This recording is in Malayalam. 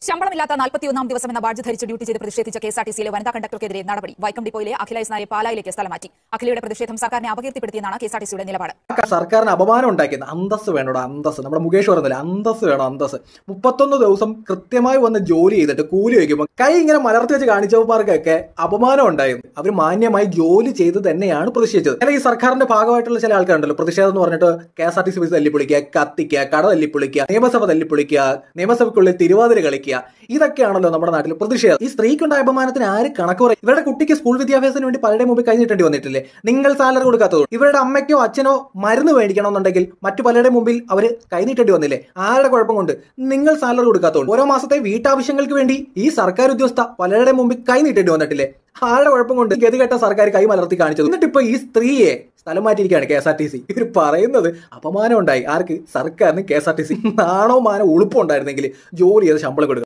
ശമ്പളമില്ലാത്ത നാൽപ്പത്തിയൊന്നാം ദിവസം എന്ന ബാഡ്ജ് ധരിച്ച് ഡ്യൂട്ടി ചെയ്ത് പ്രതിഷേധിച്ച കെ എസ് ആർ ടി സിയിലെ വനിതാ കണ്ടക്ടർക്കെതിരെ നടപടി വൈക്കം ഡിപ്പോയിലെ അഖില എസ്നാരെ പാലായിലേക്ക് സ്ഥലം മാറ്റി അഖിലയുടെ പ്രതിഷേധം സർക്കാരിനെ അപകീർത്തിപ്പെടുത്തിയെന്നാണ് കെ എസ് ആർ ടി സിയുടെ നിലപാട് സർക്കാരിന് അപമാനം ഉണ്ടാക്കിയത് അന്തസ് വേണോടോ അന്തസ് നമ്മുടെ മുകേഷ് പറയുന്നില്ല അന്തസ് വേണം അന്തസ് മുപ്പത്തൊന്ന് ദിവസം കൃത്യമായി വന്ന് ജോലി ചെയ്തിട്ട് കൂലി വയ്ക്കുമ്പോൾ കൈ ഇങ്ങനെ മലർത്തി വെച്ച് കാണിച്ചവന്മാർക്കൊക്കെ അപമാനം ഉണ്ടായിരുന്നു അവർ മാന്യമായി ജോലി ചെയ്ത് തന്നെയാണ് പ്രതിഷേധിച്ചത് അല്ല ഈ സർക്കാരിന്റെ ഭാഗമായിട്ടുള്ള ചില ആൾക്കാരുണ്ടല്ലോ പ്രതിഷേധം എന്ന് പറഞ്ഞിട്ട് K S R T C bus തല്ലിപ്പൊളിക്കുക കത്തിക്കുക കട തല്ലിപ്പൊളിക്കുക നിയമസഭ തല്ലിപ്പൊളിക്കുക നിയമസഭയ്ക്കുള്ളിൽ തിരുവാതിര കളിക്കുക ഇതൊക്കെയാണല്ലോ നമ്മുടെ നാട്ടിൽ പ്രതിഷേധം ഈ സ്ത്രീക്കുണ്ടായ അപമാനത്തിന് ആര് കണക്ക് പറയും ഇവരുടെ കുട്ടിക്ക് സ്കൂൾ വിദ്യാഭ്യാസത്തിന് വേണ്ടി പലരുടെ മുമ്പിൽ കഴിഞ്ഞിട്ടേണ്ടി വന്നിട്ടില്ലേ നിങ്ങൾ സാലറി കൊടുക്കാത്തത് ഇവരുടെ അമ്മയ്ക്കോ അച്ഛനോ മരുന്ന് മേടിക്കണമെന്നുണ്ടെങ്കിൽ മറ്റു പലരുടെ മുമ്പിൽ അവർ കൈനീട്ടേണ്ടി വന്നില്ലേ ആരുടെ കുഴപ്പം കൊണ്ട് നിങ്ങൾ സാലറി കൊടുക്കാത്തതുകൊണ്ട് ഓരോ മാസത്തെ വീട്ടാവശ്യങ്ങൾക്ക് വേണ്ടി ഈ സർക്കാർ ഉദ്യോഗസ്ഥ പലരുടെ മുമ്പിൽ കൈനീട്ടേണ്ടി വന്നിട്ടില്ലേ ആരുടെ കുഴപ്പം കൊണ്ട് ഗതികെട്ട സർക്കാർ കൈ മലർത്തി കാണിച്ചത് എന്നിട്ട് ഇപ്പൊ ഈ സ്ത്രീയെ സ്ഥലം മാറ്റിയിരിക്കുകയാണ് K S R T C ഇവർ പറയുന്നത് അപമാനം ഉണ്ടായി ആർക്ക് സർക്കാരിന് K S R T C നാണോ മാനോ ഉളുപ്പം ഉണ്ടായിരുന്നെങ്കിൽ ജോലി ചെയ്ത് ശമ്പളം കൊടുക്കുക